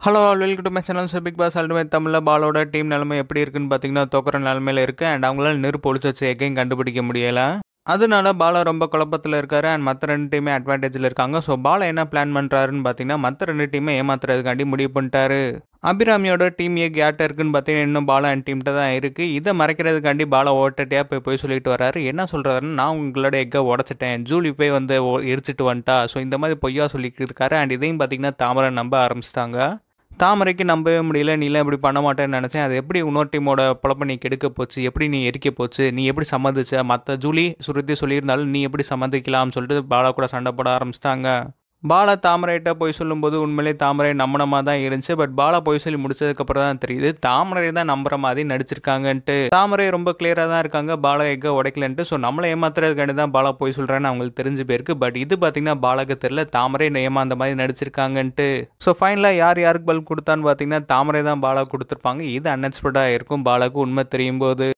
hello welcome to my channel so big boss ultimate தமிழில் பாலோட team நிலைமை எப்படி இருக்குன்னு பார்த்தீங்கன்னா தோக்குற நிலமையில இருக்கு அண்ட் அவங்களால நெருப்பு ஒழிச்சு வச்சு எகையும் கண்டுபிடிக்க முடியல அதனால பாலா ரொம்ப குழப்பத்தில் இருக்காரு அண்ட் மற்ற ரெண்டு டீமே அட்வான்டேஜில் இருக்காங்க ஸோ பாலா என்ன பிளான் பண்ணுறாருன்னு பார்த்தீங்கன்னா மற்ற ரெண்டு டீமே ஏமாத்துறதுக்காண்டி முடிவு பண்ணிட்டாரு அபிராமியோட டீம் ஏ கேட்ட இருக்குன்னு பார்த்தீங்கன்னா இன்னும் பாலா அண்ட் டீம்கிட்ட தான் இருக்குது இதை மறைக்கிறதுக்காண்டி பாலா ஓட்டட்டியாக போய் போய் சொல்லிட்டு வராரு என்ன சொல்கிறாருன்னு நான் உங்களோட எக்கை உடச்சிட்டேன் ஜூலி போய் வந்து ஓ- எரிச்சிட்டு வந்துட்டா ஸோ இந்த மாதிரி பொய்யா சொல்லிட்டு இருக்காரு அண்ட் இதையும் பார்த்தீங்கன்னா தாமரை நம்ப ஆரம்பிச்சிட்டாங்க தாமரைக்கு நம்பவே முடியல நீலாம் இப்படி பண்ண மாட்டேன்னு நினச்சேன் அது எப்படி இன்னொரு டீமோட பொழப்ப நீ கெடுக்க போச்சு எப்படி நீ எரிக்க போச்சு நீ எப்படி சம்மதிச்ச மற்ற ஜூலி சுருதி சொல்லியிருந்தாலும் நீ எப்படி சம்மதிக்கலாம்னு சொல்லிட்டு பாலா கூட சண்டை போட ஆரம்பிச்சிட்டாங்க பாலா தாமரைகிட்ட போய் சொல்லும்போது உண்மையிலே தாமரை நம்பினமா தான் இருந்துச்சு பட் பாலா போய் சொல்லி முடிச்சதுக்கப்புறம் தான் தெரியுது தாமரை தான் நம்புற மாதிரி நடிச்சிருக்காங்கன்ட்டு தாமரை ரொம்ப கிளியராக தான் இருக்காங்க பாலா எக்க உடைக்கலன்ட்டு ஸோ நம்மளை ஏமாத்துறதுக்காண்டி தான் பாலா போய் சொல்கிறேன்னு அவங்களுக்கு தெரிஞ்சு போயிருக்கு பட் இது பார்த்தீங்கன்னா பாலாக்கு தெரியல தாமரை ஏமாந்த மாதிரி நடிச்சிருக்காங்கன்ட்டு ஸோ ஃபைனலாக யார் யாருக்கு பல்ப் கொடுத்தான்னு பார்த்தீங்கன்னா தாமரை தான் பாலா கொடுத்துருப்பாங்க இது அன்எக்ஸ்பெக்டாக இருக்கும் பாலாக்கு உண்மை தெரியும் போது